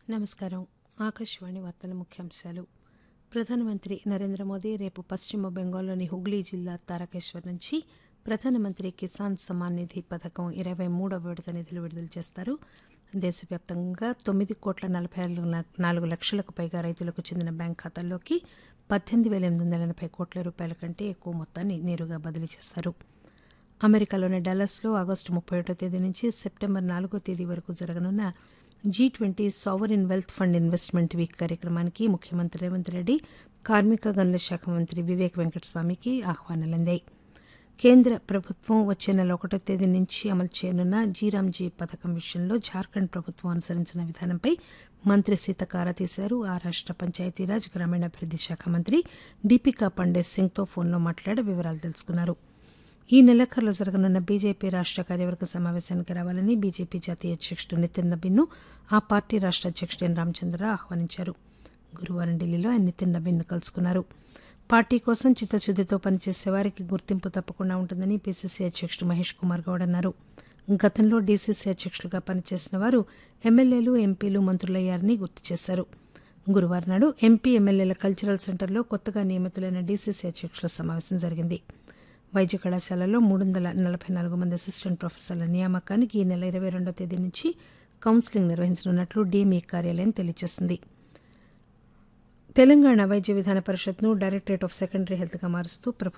నమస్కారం ఆకాశవాణి వార్తల ముఖ్యాంశాలు ప్రధానమంత్రి నరేంద్ర మోదీ రేపు పశ్చిమ బెంగాల్లోని హుగ్లీ జిల్లా తారకేశ్వర్ నుంచి ప్రధానమంత్రి కిసాన్ సమ్మాన్ నిధి పథకం ఇరవై మూడవ విడత నిధులు విడుదల చేస్తారు దేశవ్యాప్తంగా తొమ్మిది కోట్ల నలభై ఆరు ల- నాలుగు లక్షలకు పైగా రైతులకు చెందిన బ్యాంక్ ఖాతాల్లోకి పద్దెనిమిది వేల ఎనిమిది వందల ఎనభై కోట్ల రూపాయల కంటే ఎక్కువ మొత్తాన్ని నేరుగా బదిలీ చేస్తారు అమెరికాలోని డల్లస్లో ఆగస్టు ముప్పై ఒకటో తేదీ నుంచి సెప్టెంబర్ నాలుగో తేదీ వరకు జరగనున్న G twenty sovereign wealth fund investment week కార్యక్రమానికి ముఖ్యమంత్రి రేవంత్ రెడ్డి కార్మిక గనుల శాఖ మంత్రి వివేక్ వెంకటస్వామికి ఆహ్వానాలందాయి కేంద్ర ప్రభుత్వం వచ్చే నెల ఒకటో తేదీ నుంచి అమలు చేయనున్న జీరాంజీ పథకం విషయంలో జార్ఖండ్ ప్రభుత్వం అనుసరించిన విధానంపై మంత్రి సీతక్క ఆరా తీశారు ఆ రాష్ట పంచాయతీరాజ్ గ్రామీణాభివృద్ది శాఖ మంత్రి దీపికా పండే సింగ్తో ఫోన్లో మాట్లాడి వివరాలు తెలుసుకున్నారు ఈ నెలాఖరులో జరగనున్న బీజేపీ రాష్ట కార్యవర్గ సమావేశానికి రావాలని బీజేపీ జాతీయ అధ్యక్షుడు నితిన్ నబీన్ను ఆ పార్టీ రాష్ట అధ్యక్షుడు ఎన్ రామచంద్ర ఆహ్వానించారు గురువారం ఢిల్లీలో ఆయన నితిన్ నబీన్ను కలుసుకున్నారు పార్టీ కోసం చిత్తశుద్దితో పనిచేసే వారికి గుర్తింపు తప్పకుండా ఉంటుందని పీసీసీ అధ్యక్షుడు మహేష్ కుమార్ గౌడ్ అన్నారు గతంలో డీసీసీ అధ్యక్షులుగా పనిచేసిన వారు ఎమ్మెల్యేలు ఎంపీలు మంత్రులయ్యారని గుర్తు చేశారు గురువారం నాడు ఎంపీ ఎమ్మెల్యేల కల్చరల్ సెంటర్లో కొత్తగా నియమితులైన డీసీసీ అధ్యక్షుల సమావేశం జరిగింది వైద్య కళాశాలలో మూడు వందల నలభై నాలుగు మంది అసిస్టెంట్ ప్రొఫెసర్ల నియామకానికి ఈ నెల ఇరవై రెండో తేదీ నుంచి కౌన్సిలింగ్ నిర్వహించనున్నట్లు డీఎంఈ కార్యాలయం తెలియజేసింది తెలంగాణ వైద్య విధాన పరిషత్ను డైరెక్టరేట్ ఆఫ్ సెకండరీ హెల్త్గా మారుస్తూ ప్రభుత్వం